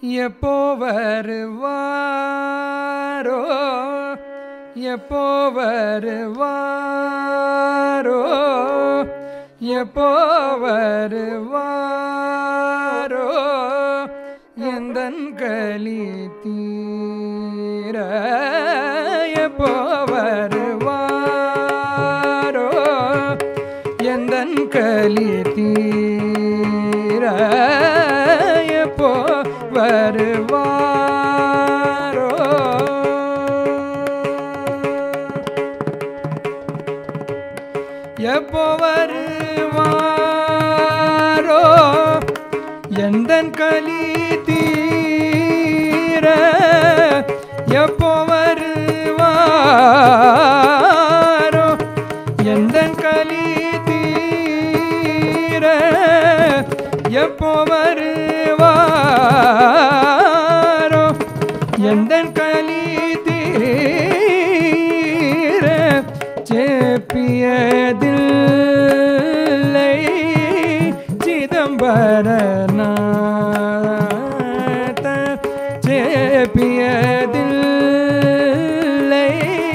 எப்போ வருவாரோ எப்போ வருவாரோ எப்போ வருவாரோ எந்தன் களி தீர எப்போ வருவாரோ எந்தன் களி தீர எப்போ வருவாரோ எப்போ வருவாரோ எந்தன் களி தீர எப்போ வருவாரோ எந்தன் களி தீர எப்போ வருவாரோ எந்தன் களி தீர சேப்பியதில்லை சிதம்பரநாத சேப்பியதில்லை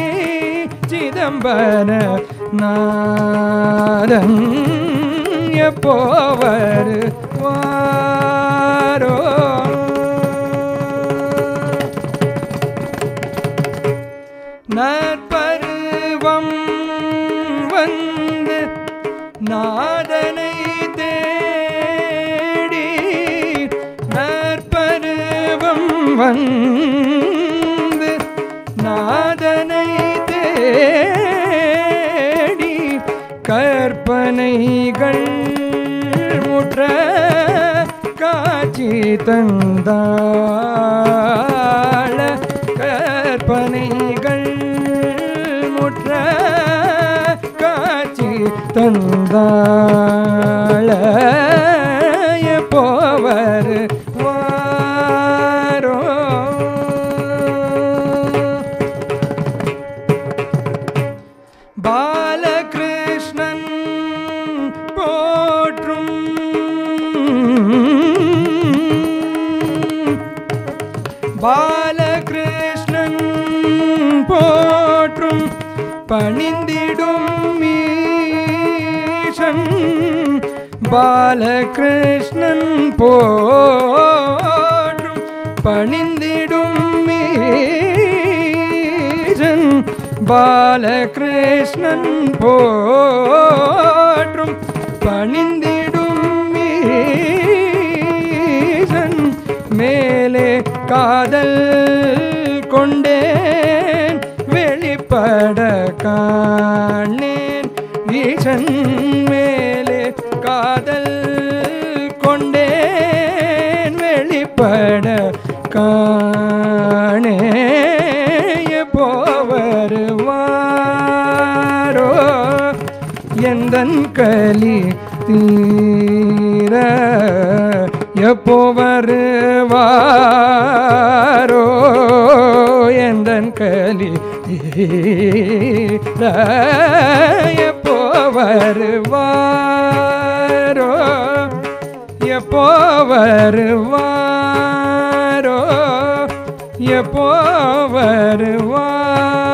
சிதம்பர நாதன் எப்போ வருவாரோ நற்பருவம் வந்து நாதனை தேடி நற்பருவம் வந்து நாதனை தேடி கற்பனைகள் முற்ற காட்சி தந்தாள கற்பனைகள் முற்ற காட்சி தந்தாள போவர் வாரோ பாலகிருஷ்ணன் போற்றும் பாலகிருஷ்ணன் போற்றும் பணிந்திடும் மீஷன் பாலகிருஷ்ணன் போற்றும் பணிந்திடும் மீஷன் பாலகிருஷ்ணன் போற்றும் பணிந்திடும் மீசன் மேலே காதல் கொண்டேன் வெளிப்பட காணேன் ஈசன் மேலே காதல் கொண்டேன் வெளிப்பட காணே போவருவாரோ எந்தன் களி தீர எப்போ வருவாரோ எந்தன் களி தீர எப்போ வருவாரோ எப்போ வருவாரோ எப்போ வருவாரோ